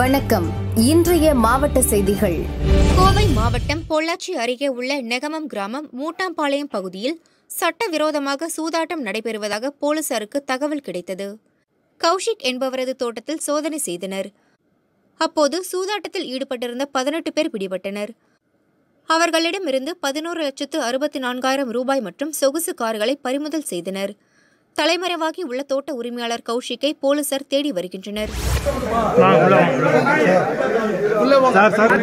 வணக்கம் இன்றைய மாவட்ட செய்திகள் கோவை மாவட்டம் பொள்ளாச்சி அருகே உள்ள நெகமம் கிராமம் மூட்டாம்பாளையம் பகுதியில் சட்டவிரோதமாக சூதாட்டம் நடைபெறுவதாக போலீசாருக்கு தகவல் கிடைத்தது கௌஷிக் என்பவரது தோட்டத்தில் சோதனை செய்தனர் அப்போது சூதாட்டத்தில் ஈடுபட்டிருந்த பதினெட்டு பேர் பிடிபட்டனர் அவர்களிடமிருந்து பதினோரு லட்சத்து அறுபத்தி நான்காயிரம் ரூபாய் மற்றும் சொகுசு கார்களை பறிமுதல் செய்தனர் தலைமறைவாகி உள்ள தோட்ட உரிமையாளர் கௌஷிக்கை போலீசார் தேடி வருகின்றனர் சார் சார்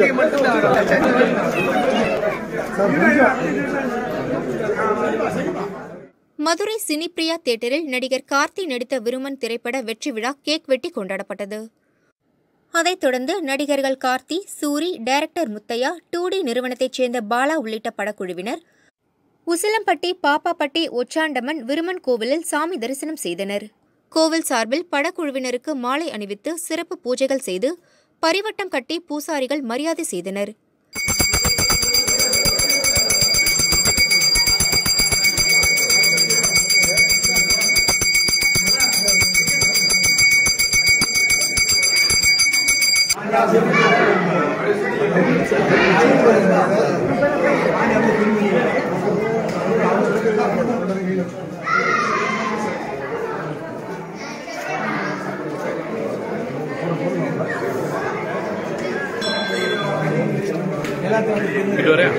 மதுரை சினிப்பிரியா தியேட்டரில் நடிகர் கார்த்தி நடித்த விருமன் திரைப்பட வெற்றி விழா கேக் வெட்டி கொண்டாடப்பட்டது அதைத் தொடர்ந்து நடிகர்கள் Karthi Soori director Muthaiya two D நிறுவனத்தைச் சேர்ந்த பாலா உள்ளிட்ட படக்குழுவினர் உசிலம்பட்டி பாப்பாப்பட்டி ஒச்சாண்டம்மன் விருமன் கோவிலில் சாமி தரிசனம் செய்தனர் கோவில் சார்பில் படக்குழுவினருக்கு மாலை அணிவித்து சிறப்பு பூஜைகள் செய்து பரிவட்டம் கட்டி பூசாரிகள் மரியாதை செய்தனர் இட்டு வரேன்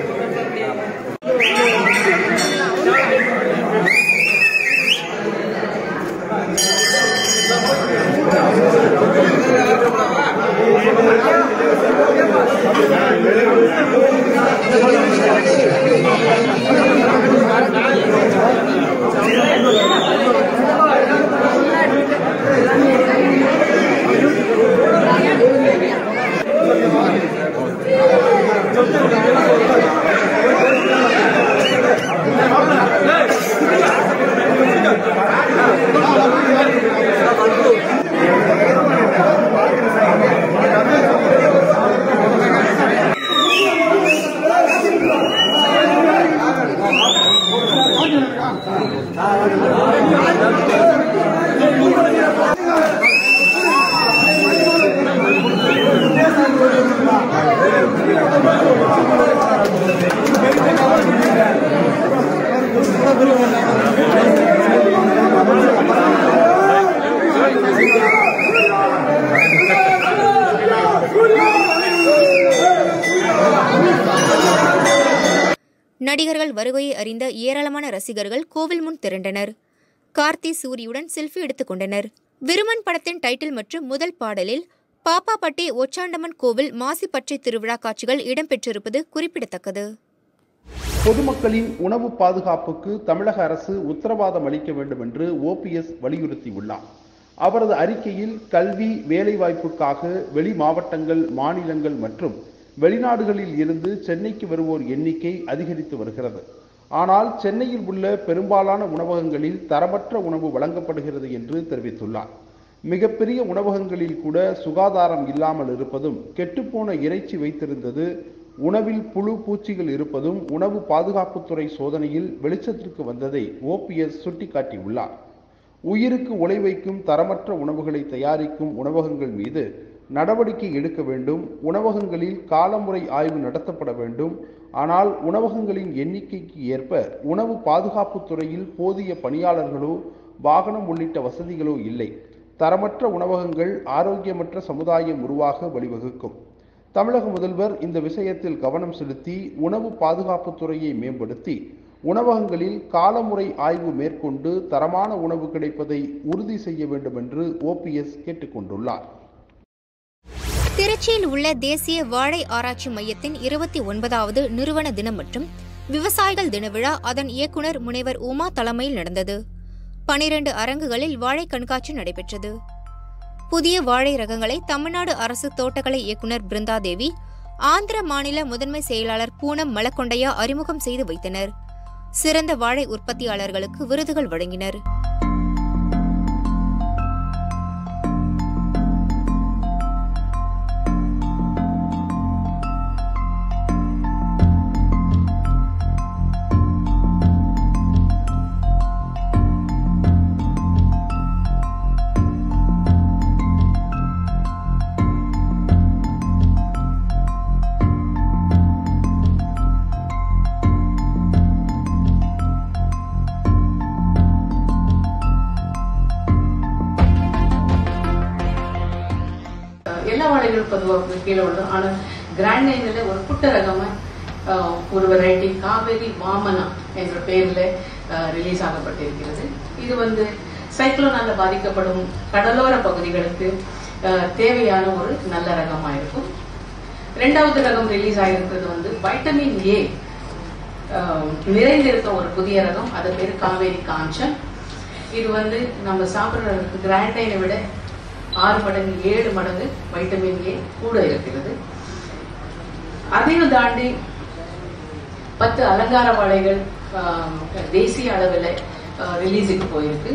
நடிகர்கள் வருகையை அறிந்த ஏராளமான ரசிகர்கள் கோவில் முன் திரண்டனர் கார்த்தி சூரியுடன் செல்ஃபி எடுத்துக் கொண்டனர் விருமன் படத்தின் டைட்டில் மற்றும் முதல் பாடலில் பாப்பாப்பட்டி ஒச்சாண்டம்மன் கோவில் மாசி பச்சை திருவிழா காட்சிகள் இடம்பெற்றிருப்பது குறிப்பிடத்தக்கது பொதுமக்களின் உணவு பாதுகாப்புக்கு தமிழக அரசு உத்தரவாதம் அளிக்க வேண்டும் என்று ஓபிஎஸ் வலியுறுத்தியுள்ளார் அவரது அறிக்கையில் கல்வி வேலைவாய்ப்புக்காக வெளி மாவட்டங்கள் மாநிலங்கள் மற்றும் வெளிநாடுகளில் இருந்து சென்னைக்கு வருவோர் எண்ணிக்கை அதிகரித்து வருகிறது ஆனால் சென்னையில் உள்ள பெரும்பாலான உணவகங்களில் தரமற்ற உணவு வழங்கப்படுகிறது என்று தெரிவித்துள்ளார் மிகப்பெரிய உணவகங்களில் கூட சுகாதாரம் இல்லாமல் இருப்பதும் கெட்டுப்போன இறைச்சி வைத்திருந்தது உணவில் புழு பூச்சிகள் இருப்பதும் உணவு பாதுகாப்புத்துறை சோதனையில் வெளிச்சத்திற்கு வந்ததை ஓபிஎஸ் சுட்டிக்காட்டியுள்ளார் உயிருக்கு உலை வைக்கும் தரமற்ற உணவுகளை தயாரிக்கும் உணவகங்கள் மீது நடவடிக்கை எடுக்க வேண்டும் உணவகங்களில் காலமுறை ஆய்வு நடத்தப்பட வேண்டும் ஆனால் உணவகங்களின் எண்ணிக்கைக்கு ஏற்ப உணவு பாதுகாப்புத் துறையில் போதிய பணியாளர்களோ வாகனம் உள்ளிட்ட வசதிகளோ இல்லை தரமற்ற உணவகங்கள் ஆரோக்கியமற்ற சமுதாயம் உருவாக வழிவகுக்கும் தமிழக முதல்வர் இந்த விஷயத்தில் கவனம் செலுத்தி உணவு பாதுகாப்புத் துறையை மேம்படுத்தி உணவகங்களில் காலமுறை ஆய்வு மேற்கொண்டு தரமான உணவு கிடைப்பதை உறுதி செய்ய வேண்டும் என்று ஓபிஎஸ் கேட்டுக்கொண்டுள்ளார் திருச்சியில் உள்ள தேசிய வாழை ஆராய்ச்சி மையத்தின் இருபத்தி ஒன்பதாவது நிறுவன தினம் மற்றும் விவசாயிகள் தின விழா அதன் இயக்குனர் முனைவர் உமா தலைமையில் நடந்தது பனிரெண்டு அரங்குகளில் வாழை கண்காட்சி நடைபெற்றது புதிய வாழை ரகங்களை தமிழ்நாடு அரசு தோட்டக்கலை இயக்குனர் பிருந்தாதேவி ஆந்திர மாநில முதன்மை செயலாளர் பூனம் மலக்கொண்டையா அறிமுகம் செய்து வைத்தனர் சிறந்த வாழை உற்பத்தியாளர்களுக்கு விருதுகள் வழங்கினர் எல்லா வாழைகளும் பொதுவாக கீழே விழும் ஆனால் கிராண்ட் நைனில் ஒரு புட்ட ரகமாக ஆஹ், ஒரு வெரைட்டி காவேரி வாமனா என்ற பெயரில் ரிலீஸ் ஆகப்பட்டிருக்கிறது இது வந்து சைக்ளோனால பாதிக்கப்படும் கடலோர பகுதிகளுக்கு ஆஹ், தேவையான ஒரு நல்ல ரகமாக இருக்கும் ரெண்டாவது ரகம் ரிலீஸ் ஆகிருக்கிறது வந்து வைட்டமின் ஏ நிறைந்திருக்க ஒரு புதிய ரகம் அது பேர் காவேரி காஞ்சன் இது வந்து நம்ம சாப்பிட்ற கிராண்டைனை விட ஆறு மடங்கு ஏழு மடங்கு வைட்டமின் ஏ கூட இருக்கிறது அதையும் தாண்டி பத்து அலங்கார வாழைகள் ஆஹ், தேசிய அளவில் ரிலீஸுக்கு போயிருக்கு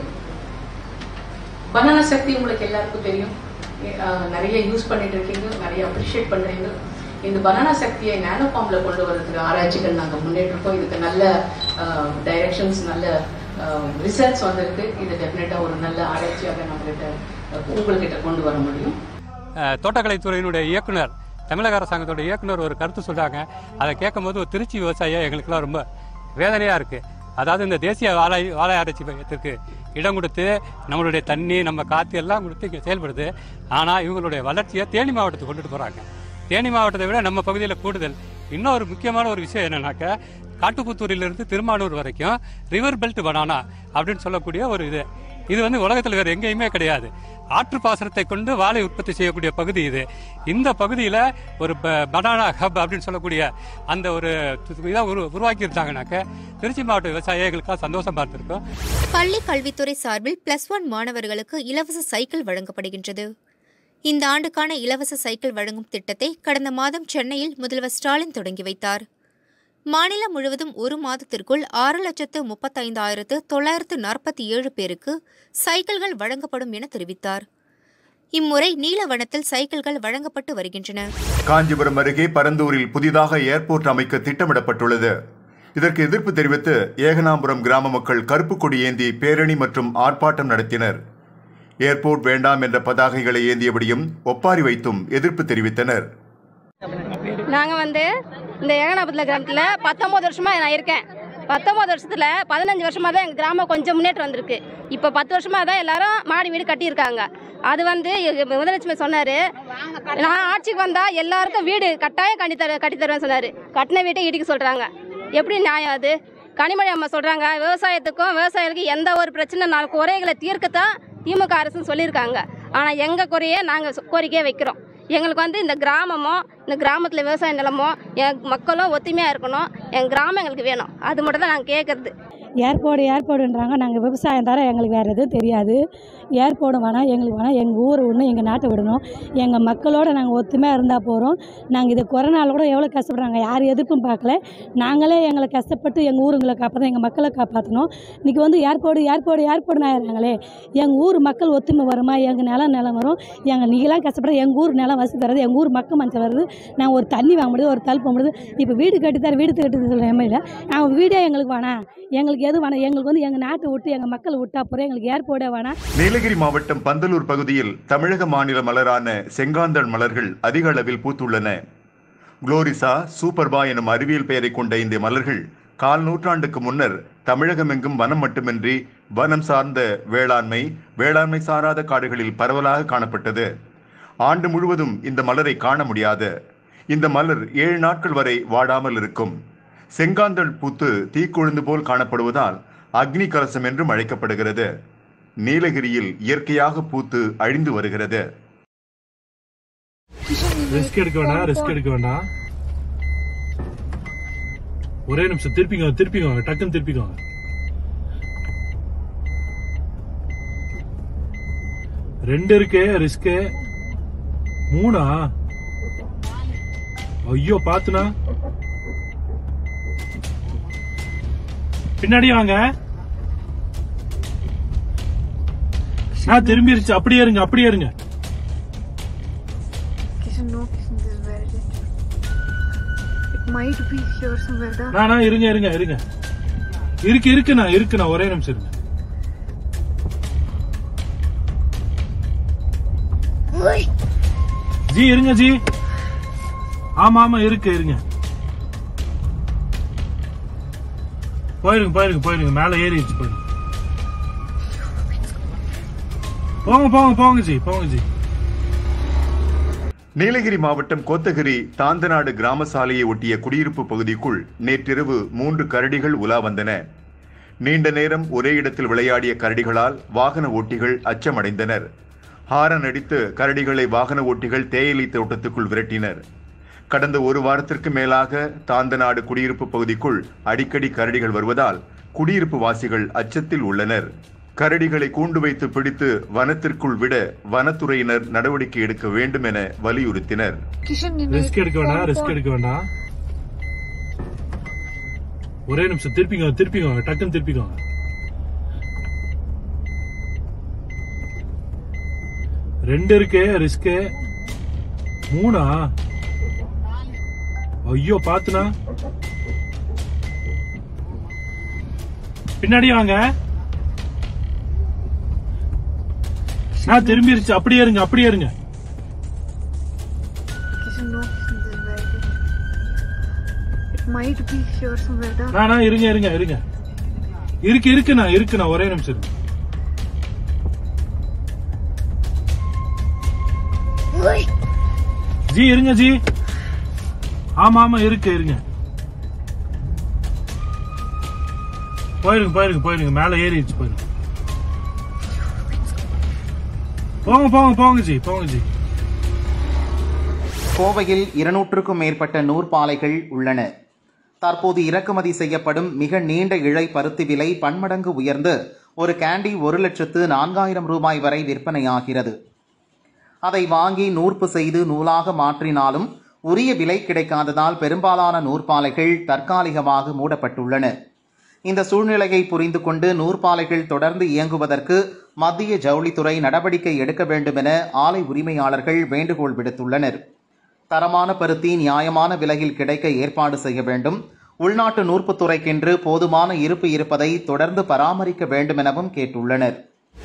பனானா சக்தி உங்களுக்கு எல்லாருக்கும் தெரியும் அஹ் நிறைய யூஸ் பண்ணிட்டு இருக்கீங்க நிறைய அப்ரிஷியேட் பண்றீங்க இந்த பனானா சக்தியை நானோ ஃபார்ம்ல கொண்டு வரதுக்கு ஆராய்ச்சிகள் நாங்க முன்னேற்றிருக்கோம் இதுக்கு நல்ல டைரக்ஷன்ஸ் நல்ல ரிசல்ட்ஸ் வந்திருக்கு இது டெஃபினட்டா ஒரு நல்ல ஆராய்ச்சியாக நம்மகிட்ட அஹ், உங்கள்கிட்ட கொண்டு வர முடியும் அஹ், தோட்டக்கலைத்துறையினுடைய இயக்குனர் தமிழக அரசாங்கத்தோட இயக்குனர் ஒரு கருத்து சொல்றாங்க அதை கேட்கும்போது ஒரு திருச்சி விவசாயியா எங்களுக்கெல்லாம் ரொம்ப வேதனையா இருக்கு அதாவது இந்த தேசிய வாழை வாழை ஆராய்ச்சி மையத்திற்கு இடம் கொடுத்து நம்மளுடைய தண்ணி நம்ம காற்று எல்லாம் கொடுத்து இங்கே செயல்படுது ஆனால் இவங்களுடைய வளர்ச்சியை தேனி மாவட்டத்துக்கு கொண்டுட்டு போகிறாங்க தேனி மாவட்டத்தை விட நம்ம பகுதியில் கூடுதல் இன்னொரு முக்கியமான ஒரு விஷயம் என்னன்னாக்க காட்டுப்புத்தூரிலிருந்து திருமானூர் வரைக்கும் ரிவர் பெல்ட் பனானா அப்படின்னு சொல்லக்கூடிய ஒரு இது இது வந்து உலகத்தில் வேறு எங்கேயுமே கிடையாது ஆற்று பாசனத்தை கொண்டு வாழை உற்பத்தி செய்யக்கூடிய பகுதி இது இந்த பகுதியில் ஒரு பனானா ஹப் அப்படின்னு சொல்லக்கூடிய அந்த ஒரு இதை உரு உருவாக்கி இருந்தாங்கனாக்க திருச்சி மாவட்ட விவசாயிகளுக்காக சந்தோஷமா இருந்திருக்கும் பள்ளி கல்வித்துறை சார்பில் பிளஸ் ஒன் மாணவர்களுக்கு இலவச சைக்கிள் வழங்கப்படுகின்றது இந்த ஆண்டுக்கான இலவச சைக்கிள் வழங்கும் திட்டத்தை கடந்த மாதம் சென்னையில் முதல்வர் ஸ்டாலின் தொடங்கி வைத்தார் மாநிலம் முழுவதும் ஒரு மாதத்திற்குள் ஆறு லட்சத்து முப்பத்தைந்தாயிரத்து தொள்ளாயிரத்து நாற்பத்தி ஏழு பேருக்கு சைக்கிள்கள் வழங்கப்படும் என தெரிவித்தார் இம்முறை நீலவனத்தில் சைக்கிள்கள் வழங்கப்பட்டு வருகின்றன காஞ்சிபுரம் அருகே பரந்தூரில் புதிதாக ஏர்போர்ட் அமைக்க திட்டமிடப்பட்டுள்ளது இதற்கு எதிர்ப்பு தெரிவித்து ஏகனாபுரம் கிராம மக்கள் கருப்பு கொடி ஏந்தி பேரணி மற்றும் ஆர்ப்பாட்டம் நடத்தினர் ஏர்போர்ட் வேண்டாம் என்ற பதாகைகளை ஏந்தியபடியும் ஒப்பாரி வைத்தும் எதிர்ப்பு தெரிவித்தனர் நாங்கள் வந்து இந்த ஏகனாபுரத்தில் கிராமத்தில் பத்தொம்போது வருஷமாக நான் இருக்கேன் பத்தொம்போது வருஷத்தில் பதினஞ்சு வருஷமாக தான் எங்கள் கிராமம் கொஞ்சம் முன்னேற்றம் வந்திருக்கு இப்போ பத்து வருஷமாக தான் எல்லாரும் மாடி வீடு கட்டியிருக்காங்க அது வந்து எங்க முதலட்சுமி சொன்னார் நான் ஆட்சிக்கு வந்தால் எல்லாருக்கும் வீடு கட்டாயம் கட்டி தர கட்டி தருவேன்னு சொன்னார் கட்டின வீட்டை இடிக்க சொல்கிறாங்க எப்படி நியாயம் அது கனிமொழி அம்மா சொல்கிறாங்க விவசாயத்துக்கும் விவசாயிகளுக்கும் எந்த ஒரு பிரச்சனை நாலு குறைகளை தீர்க்கத்தான் திமுக அரசுன்னு சொல்லியிருக்காங்க ஆனால் எங்கள் குறையே நாங்கள் கோரிக்கையை வைக்கிறோம் எங்களுக்கு வந்து இந்த கிராமமோ இந்த கிராமத்தில் விவசாய நிலமோ என் மக்களும் ஒத்துமையாக இருக்கணும் என் கிராமம் எங்களுக்கு வேணும் அது மட்டும் தான் நாங்கள் கேட்குறது ஏர்போர்டு ஏர்போர்டுன்றாங்க நாங்கள் விவசாயம் தர எங்களுக்கு வேறு எதுவும் தெரியாது ஏர்போர்டு வேணாம் எங்களுக்கு வேணாம் எங்கள் ஊர் விடணும் எங்கள் நாட்டை விடணும் எங்கள் மக்களோட நாங்கள் ஒத்துமையாக இருந்தால் போகிறோம் நாங்கள் இது கொரோனாவில் கூட எவ்வளோ கஷ்டப்படுறாங்க யார் எதிர்ப்பும் பார்க்கல நாங்களே எங்களை கஷ்டப்பட்டு எங்கள் ஊருங்களை காப்பாற்றணும் எங்கள் மக்களை காப்பாற்றணும் இன்றைக்கி வந்து ஏர்போர்டு ஏர்போர்டு ஏர்போர்டுன்னு ஆயிடுறாங்களே எங்கள் ஊர் மக்கள் ஒத்துமை வருமா எங்கள் நிலம் நிலம் வரும் எங்கள் நீங்களாம் கஷ்டப்படுற எங்கள் ஊர் நிலம் வசதி தரது எங்கள் ஊர் மக்கள் மஞ்சள் வருது நாங்கள் ஒரு தண்ணி வாங்க முடியுது ஒரு தழுப்ப முடியுது இப்போ வீடு கட்டித்தர வீடு கட்டி சொல்கிற எம்எல்ஏ நாங்கள் வீடே எங்களுக்கு வேணாம் எங்களுக்கு எது வேணாம் எங்களுக்கு வந்து எங்கள் நாட்டை விட்டு எங்கள் மக்களை விட்டா போகிறோம் எங்களுக்கு ஏர்போர்ட்டே வேணாம் நீலகிரி மாவட்டம் பந்தலூர் பகுதியில் தமிழக மாநில மலரான செங்காந்தள் மலர்கள் அதிக அளவில் பூத்துள்ளன குளோரிசா சூப்பர்பா எனும் அறிவியல் பெயரை கொண்ட இந்த மலர்கள் கால் நூற்றாண்டுக்கு முன்னர் தமிழகமெங்கும் வனம் மட்டுமின்றி வனம் சார்ந்த வேளாண்மை வேளாண்மை சாராத காடுகளில் பரவலாக காணப்பட்டது ஆண்டு முழுவதும் இந்த மலரை காண முடியாது இந்த மலர் ஏழு நாட்கள் வரை வாடாமல் இருக்கும் செங்காந்தள் பூத்து தீக்குழுந்து போல் காணப்படுவதால் அக்னி கலசம் என்றும் அழைக்கப்படுகிறது நீலகிரியில் இயற்கையாக பூத்து அழிந்து வருகிறது ரிஸ்க் எடுக்க வேண்டாம் ரிஸ்க் எடுக்க வேண்டாம் ஒரே நிமிஷம் திருப்பிக்கோங்க திருப்பிக்கோங்க டக்குன்னு திருப்பிக்கோங்க ரெண்டு இருக்கு ரிஸ்க் மூணா ஐயோ பாத்துனா பின்னாடி வாங்க நான் திரும்பிருச்சு அப்படியே இருங்க அப்படியே இருங்க Kishan, no, Kishan, this is very dangerous. It might be here somewhere. The நான் நான் இருங்க இருங்க இருங்க இருக்கு இருக்குண்ணா இருக்குண்ணா ஒரே நிமிஷம் இருங்க ஜி இருங்க ஜி ஆமா ஆமா இருக்கு இருங்க போயிருங்க போயிருங்க போயிருங்க மேல ஏறிடுச்சு போயிருங்க போங்க போங்க போங்க ஜி போங்க ஜி நீலகிரி மாவட்டம் கோத்தகிரி தாந்தநாடு கிராம சாலையை ஒட்டிய குடியிருப்பு பகுதிக்குள் நேற்றிரவு மூன்று கரடிகள் உலா வந்தன நீண்ட நேரம் ஒரே இடத்தில் விளையாடிய கரடிகளால் வாகன ஓட்டிகள் அச்சமடைந்தனர் ஹாரன் அடித்து கரடிகளை வாகன ஓட்டிகள் தேயிலை தோட்டத்துக்குள் விரட்டினர் கடந்த ஒரு வாரத்திற்கு மேலாக தாந்தநாடு குடியிருப்பு பகுதிக்குள் அடிக்கடி கரடிகள் வருவதால் குடியிருப்பு வாசிகள் அச்சத்தில் உள்ளனர் கரடிகளை கூண்டு வைத்து பிடித்து வனத்திற்குள் விட வனத்துறையினர் நடவடிக்கை எடுக்க வேண்டும் என வலியுறுத்தினர் கிஷன் ரிஸ்க் எடுக்க வேண்டாம் ரிஸ்க் எடுக்க வேண்டாம் ஒரே நிமிஷம் திருப்பிக்கோங்க திருப்பிக்கோங்க டக்குன்னு திருப்பிக்கோங்க ரெண்டு இருக்கு ரிஸ்க் மூணா ஐயோ பாத்துனா பின்னாடி வாங்க நான் திரும்பிருச்சு அப்படியே இருங்க அப்படியே இருங்க Kishan, no, Kishan, this is very good. It might be here somewhere. Da. நான் நான் இருங்க இருங்க இருங்க இருக்கு இருக்குண்ணா இருக்குண்ணா ஒரே நிமிஷம் இருங்க ஜி இருங்க ஜி ஆமா ஆமா இருக்கு இருங்க போயிருங்க போயிருங்க போயிருங்க மேல ஏறிடுச்சு போயிருங்க போங்க போங்க போங்க ஜி போங்க ஜி கோவையில் இருநூற்றுக்கும் மேற்பட்ட நூற்பாலைகள் உள்ளன தற்போது இறக்குமதி செய்யப்படும் மிக நீண்ட இழை பருத்தி விலை பன்மடங்கு உயர்ந்து ஒரு கேண்டி ஒரு லட்சத்து நான்காயிரம் ரூபாய் வரை விற்பனையாகிறது அதை வாங்கி நூற்பு செய்து நூலாக மாற்றினாலும் உரிய விலை கிடைக்காததால் பெரும்பாலான நூற்பாலைகள் தற்காலிகமாக மூடப்பட்டுள்ளன இந்த சூழ்நிலையை புரிந்து கொண்டு நூற்பாலைகள் தொடர்ந்து இயங்குவதற்கு மத்திய ஜவுளித்துறை நடவடிக்கை எடுக்க வேண்டும் என ஆலை உரிமையாளர்கள் வேண்டுகோள் விடுத்துள்ளனர் தரமான பருத்தி நியாயமான விலையில் கிடைக்க ஏற்பாடு செய்ய வேண்டும் உள்நாட்டு நூற்புத் துறைக்கென்று போதுமான இருப்பு இருப்பதை தொடர்ந்து பராமரிக்க வேண்டும் எனவும் கேட்டுள்ளனர்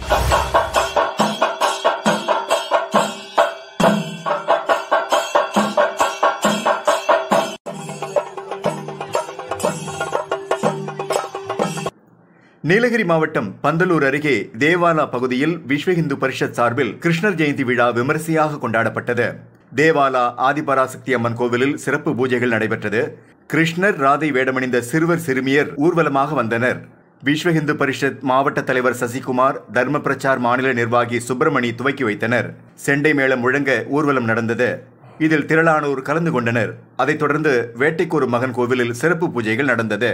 நீலகிரி மாவட்டம் பந்தலூர் அருகே தேவாலா பகுதியில் விஸ்வ இந்து பரிஷத் சார்பில் கிருஷ்ணர் ஜெயந்தி விழா விமரிசையாக கொண்டாடப்பட்டது தேவாலா ஆதிபராசக்தி அம்மன் கோவிலில் சிறப்பு பூஜைகள் நடைபெற்றது கிருஷ்ணர் ராதை வேடமணிந்த சிறுவர் சிறுமியர் ஊர்வலமாக வந்தனர் விஸ்வ இந்து பரிஷத் மாவட்ட தலைவர் சசிகுமார் தர்ம பிரச்சார் மாநில நிர்வாகி சுப்பிரமணி துவக்கி வைத்தனர் செண்டை மேளம் முழங்க ஊர்வலம் நடந்தது இதில் திரளானோர் கலந்து கொண்டனர் அதைத் தொடர்ந்து வேட்டைக்கொரு மகன் கோவிலில் சிறப்பு பூஜைகள் நடந்தது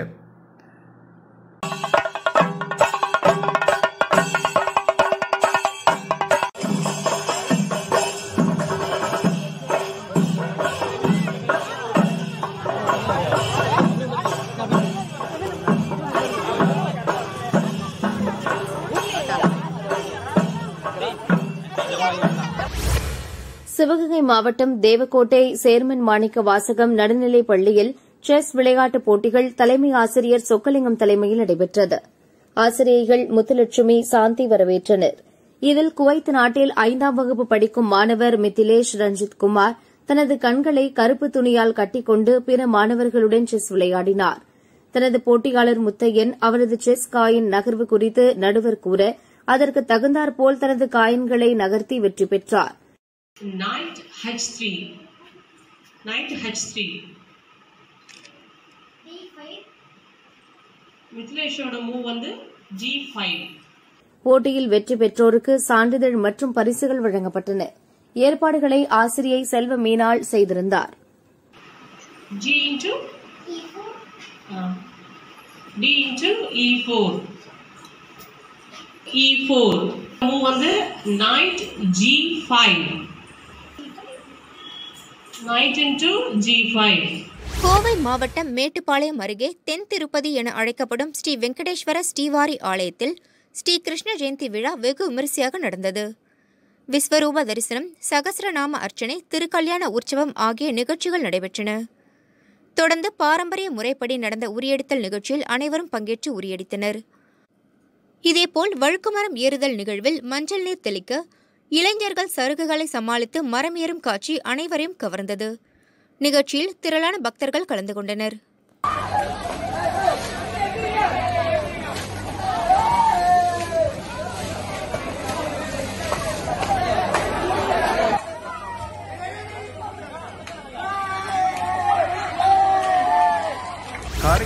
சிவகங்கை மாவட்டம் தேவக்கோட்டை சேர்மன் மாணிக்க வாசகம் நடுநிலைப் பள்ளியில் செஸ் விளையாட்டுப் போட்டிகள் தலைமை ஆசிரியர் சொக்கலிங்கம் தலைமையில் நடைபெற்றது ஆசிரியைகள் முத்துலட்சுமி சாந்தி வரவேற்றனர் இதில் குவைத் நாட்டில் ஐந்தாம் வகுப்பு படிக்கும் மாணவர் மிதிலேஷ் ரஞ்சித் குமார் தனது கண்களை கருப்பு துணியால் கட்டிக்கொண்டு பிற மாணவர்களுடன் செஸ் விளையாடினார் தனது போட்டியாளர் முத்தையன் அவரது செஸ் காயின் நகர்வு குறித்து நடுவர் கூற அதற்கு தகுந்தாற்போல் தனது காயின்களை நகர்த்தி வெற்றி பெற்றார் knight h3 knight h3 மித்லேஷோட move வந்து g5 போட்டியில் வெற்றி பெற்றோருக்கு சான்றிதழ் மற்றும் பரிசுகள் வழங்கப்பட்டன ஏற்பாடுகளை ஆசிரியை செல்வ மீனாள் செய்திருந்தார் g into uh, d into e4 e4 move வந்து knight g5 knight into g5 Kovai மாவட்டம் மேட்டுப்பாளையம் அருகே தென் திருப்பதி என அழைக்கப்படும் ஸ்ரீ வெங்கடேஸ்வர ஸ்ரீவாரி ஆலயத்தில் ஸ்ரீ கிருஷ்ண ஜெயந்தி விழா வெகு விமரிசையாக நடந்தது விஸ்வரூப தரிசனம் சகசிரநாம அர்ச்சனை திருக்கல்யாண உற்சவம் ஆகிய நிகழ்ச்சிகள் நடைபெற்றன தொடர்ந்து பாரம்பரிய முறைப்படி நடந்த உரியடித்தல் நிகழ்ச்சியில் அனைவரும் பங்கேற்று உரியடித்தனர் இதேபோல் வழுக்குமரம் ஏறுதல் நிகழ்வில் மஞ்சள் நீர் தெளிக்க இளைஞர்கள் சருகுகளை சமாளித்து மரம் ஏறும் காட்சி அனைவரையும் கவர்ந்தது நிகழ்ச்சியில் திரளான பக்தர்கள் கலந்து கொண்டனர்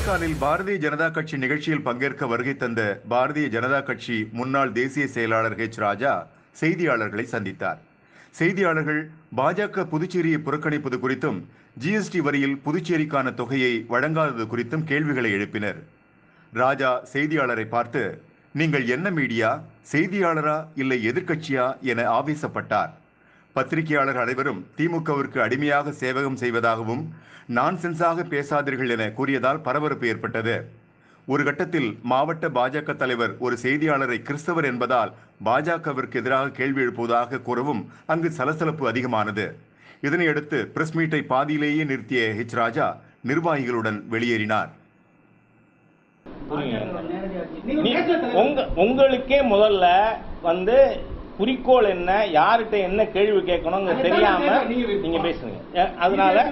காரைக்காலில் பாரதிய ஜனதா கட்சி நிகழ்ச்சியில் பங்கேற்க வருகை தந்த பாரதிய ஜனதா கட்சி முன்னாள் தேசிய செயலாளர் ஹெச் ராஜா செய்தியாளர்களை சந்தித்தார் செய்தியாளர்கள் பாஜக புதுச்சேரியை புறக்கணிப்பது குறித்தும் ஜிஎஸ்டி வரியில் புதுச்சேரிக்கான தொகையை வழங்காதது குறித்தும் கேள்விகளை எழுப்பினர் ராஜா செய்தியாளரை பார்த்து நீங்கள் என்ன மீடியா செய்தியாளரா இல்லை எதிர்க்கட்சியா என ஆவேசப்பட்டார் பத்திரிகையாளர் அனைவரும் திமுகவிற்கு அடிமையாக சேவகம் செய்வதாகவும் நான்சென்ஸாக பேசாதீர்கள் என கூறியதால் பரபரப்பு ஏற்பட்டது ஒரு கட்டத்தில் மாவட்ட பாஜக தலைவர் ஒரு செய்தியாளரை கிறிஸ்தவர் என்பதால் பாஜகவிற்கு எதிராக கேள்வி எழுப்புவதாக கூறவும் அங்கு சலசலப்பு அதிகமானது இதனையடுத்து பிரஸ் மீட்டை பாதியிலேயே நிறுத்திய ஹெச் ராஜா நிர்வாகிகளுடன் வெளியேறினார் நீ- உங்க உங்களுக்கே முதல்ல வந்து குறிக்கோள் என்ன யார்கிட்ட என்ன கேள்வி கேட்கணுங்க தெரியாம நீங்க பேசுங்க அஹ் அதனால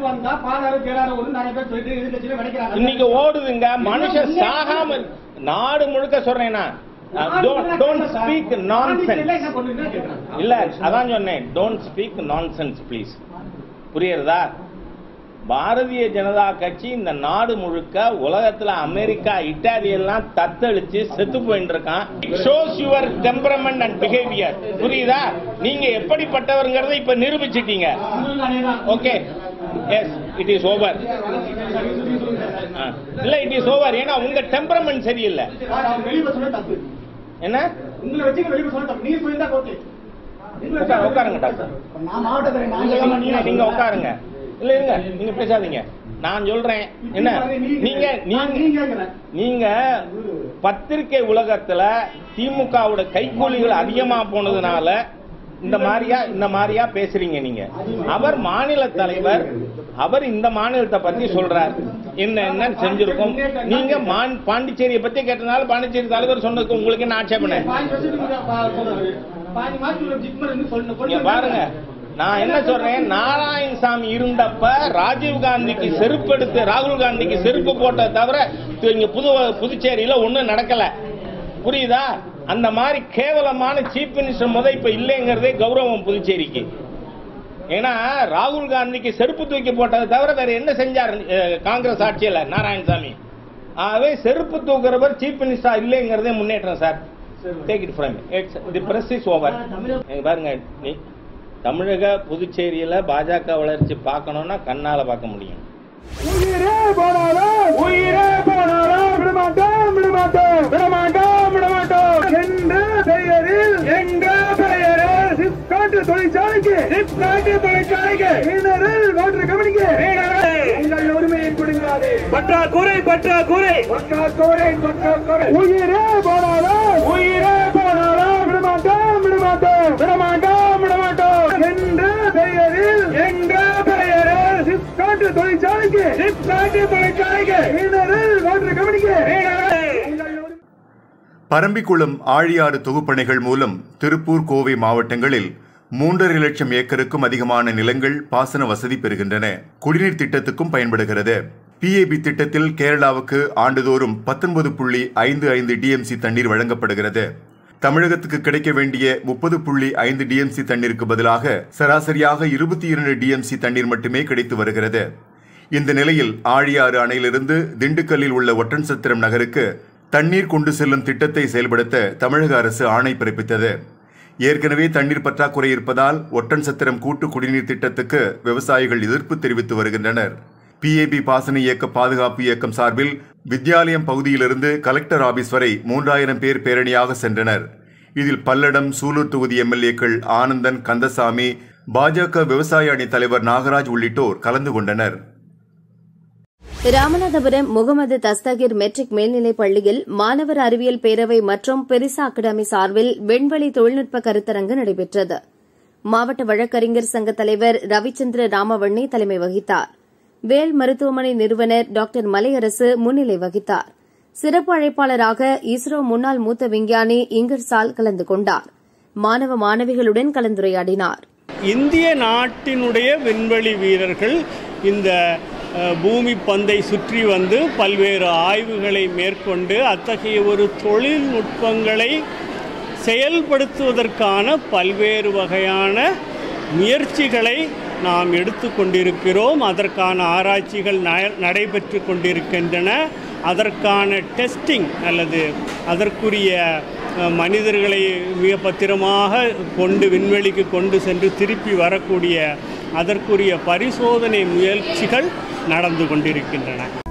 இன்னைக்கு ஓடுதுங்க மனுஷன் சாகாம இருக்கு. நாடு முழுக்க சொல்றேன் நான் டோன்ட் ஸ்பீக் நான்சென்ஸ் இல்ல அதான் சொன்னேன் டோன்ட் ஸ்பீக் நான்சென்ஸ் ப்ளீஸ் புரியுறதா பாரதிய ஜனதா கட்சி இந்த நாடு முழுக்க உலகத்துல அமெரிக்கா இட்டாலி எல்லாம் தத்தளிச்சு செத்து போயிட்டு இருக்கான் shows your temperament and behaviour புரியுதா நீங்க எப்படிப்பட்டவர்ங்கிறத இப்ப நிரூபிச்சிட்டீங்க okay yes it is over இல்ல இட் இஸ் ஓவர் ஏன்னா உங்க டெம்பரமெண்ட் சரியில்லை என்ன உங்களை வச்சு வெளியே சொல்ல நீ சொல்லியிருந்தா ஓகே உட்காரு- உட்காருங்க டாக்டர் நான் மாவட்ட நீங்க- நீங்க உட்காருங்க இல்ல இருங்க நீங்க பேசாதீங்க நான் சொல்றேன் என்ன நீங்க நீங்க நீங்க பத்திரிகை உலகத்துல திமுகவோட கைக்கூலிகள் அதிகமா போனதுனால இந்த மாதிரியா இந்த மாதிரியா பேசுறீங்க நீங்க அவர் மாநில தலைவர் அவர் இந்த மாநிலத்தை பத்தி சொல்றார் என்ன என்ன செஞ்சிருக்கோம் நீங்க மான்- பாண்டிச்சேரியை பத்தி கேட்டனால பாண்டிச்சேரி தலைவர் சொன்னதுக்கு உங்களுக்கு என்ன ஆட்சேபனை பாஞ்சு வருஷத்துக்கு பாஞ்சு மாசத்துக்கு ஜிப்மர் இருந்து சொல்லணும் இங்க பாருங்க நான் என்ன சொல்றேன் நாராயணசாமி இருந்தப்ப ராஜீவ் காந்திக்கு செருப்பு எடுத்து ராகுல் காந்திக்கு செருப்பு போட்டதை தவிர இங்க புது புதுச்சேரியில ஒண்ணும் நடக்கல புரியுதா அந்த மாதிரி கேவலமான சீஃப் மினிஸ்டர் முத இப்ப இல்லைங்கிறதே கௌரவம் புதுச்சேரிக்கு ஏன்னா ராகுல் காந்திக்கு செருப்பு தூக்கி போட்டதை தவிர வேற என்ன செஞ்சார் அஹ், காங்கிரஸ் ஆட்சியில நாராயணசாமி ஆகவே செருப்பு தூக்குறவர் சீஃப் மினிஸ்டர் இல்லைங்கிறதே முன்னேற்றம் sir take it from the press is over பாருங்க நீ தமிழக புதுச்சேரியில பாஜக வளர்ச்சி பார்க்கணும்னா கண்ணால பார்க்க முடியும் உயிரே போனாலும் உயிரே போனாலும் விடமாட்டோம் விடமாட்டோம் விடமாட்டோம் விடமாட்டோம் என்ற பெயரில் என்ற பெயரில் சிப்காட்டு தொழிற்சாலைக்கு சிப்காட்டு தொழிற்சாலைக்கு மீனரில் ஓட்டு கவனிக்க உங்கள் உரிமையை கொடுங்காது பற்றாக்குறை பற்றாக்குறை பற்றாக்குறை பற்றாக்குறை உயிரே போனாலும் உயிரே போனாலும் விடமாட்டோம் விடமாட்டோம் விடமாட்டோம் விடமாட்டோம் என்ற பெயரில் என்ற பெயரில் சிப்காட்டு தொழிற்சாலைக்கு சிப்காட்டு தொழிற்சாலைக்கு மீனரில் ஓட்டு கவனிக்க பரம்பிக்குளம் ஆழியாறு தொகுப்பணைகள் மூலம் திருப்பூர் கோவை மாவட்டங்களில் மூன்றரை லட்சம் ஏக்கருக்கும் அதிகமான நிலங்கள் பாசன வசதி பெறுகின்றன குடிநீர் திட்டத்துக்கும் பயன்படுகிறது பிஏபி திட்டத்தில் கேரளாவுக்கு ஆண்டுதோறும் பத்தொன்பது புள்ளி ஐந்து ஐந்து டிஎம்சி தண்ணீர் வழங்கப்படுகிறது தமிழகத்துக்கு கிடைக்க வேண்டிய முப்பது புள்ளி ஐந்து டிஎம்சி தண்ணீருக்கு பதிலாக சராசரியாக இருபத்தி இரண்டு டிஎம்சி தண்ணீர் மட்டுமே கிடைத்து வருகிறது இந்த நிலையில் ஆழியாறு அணையிலிருந்து திண்டுக்கல்லில் உள்ள ஒட்டன்சத்திரம் நகருக்கு தண்ணீர் கொண்டு செல்லும் திட்டத்தை செயல்படுத்த தமிழக அரசு ஆணை பிறப்பித்தது ஏற்கனவே தண்ணீர் பற்றாக்குறை இருப்பதால் ஒட்டன்சத்திரம் கூட்டு குடிநீர் திட்டத்துக்கு விவசாயிகள் எதிர்ப்பு தெரிவித்து வருகின்றனர் பிஏபி பாசன இயக்க பாதுகாப்பு இயக்கம் சார்பில் வித்யாலயம் பகுதியிலிருந்து கலெக்டர் ஆபீஸ் வரை மூன்றாயிரம் பேர் பேரணியாக சென்றனர் இதில் பல்லடம் சூலூர் தொகுதி எம்எல்ஏக்கள் ஆனந்தன் கந்தசாமி பாஜக விவசாய அணி தலைவர் நாகராஜ் உள்ளிட்டோர் கலந்து கொண்டனர் ராமநாதபுரம் முகமது தஸ்தகிர் மெட்ரிக் மேல்நிலைப் பள்ளியில் மாணவர் அறிவியல் பேரவை மற்றும் பெரிசா அகாடமி சார்பில் விண்வெளி தொழில்நுட்ப கருத்தரங்கு நடைபெற்றது மாவட்ட வழக்கறிஞர் சங்க தலைவர் ரவிச்சந்திர ராமவண்ணி தலைமை வகித்தார் வேல் மருத்துவமனை நிறுவனர் டாக்டர் மலையரசு முன்னிலை வகித்தார் சிறப்பு அழைப்பாளராக இஸ்ரோ முன்னாள் மூத்த விஞ்ஞானி இங்கர்சால் கலந்து கொண்டார் மாணவ மாணவிகளுடன் கலந்துரையாடினார் இந்திய நாட்டினுடைய விண்வெளி வீரர்கள் இந்த அஹ், பூமி பந்தை சுற்றி வந்து பல்வேறு ஆய்வுகளை மேற்கொண்டு அத்தகைய ஒரு தொழில்நுட்பங்களை செயல்படுத்துவதற்கான பல்வேறு வகையான முயற்சிகளை நாம் எடுத்து கொண்டிருக்கிறோம் அதற்கான ஆராய்ச்சிகள் ந- நடைபெற்று கொண்டிருக்கின்றன அதற்கான டெஸ்டிங் அல்லது அதற்குரிய அஹ், மனிதர்களை மிக பத்திரமாக கொண்டு விண்வெளிக்கு கொண்டு சென்று திருப்பி வரக்கூடிய அதற்குரிய பரிசோதனை முயற்சிகள் நடந்து கொண்டிருக்கின்றன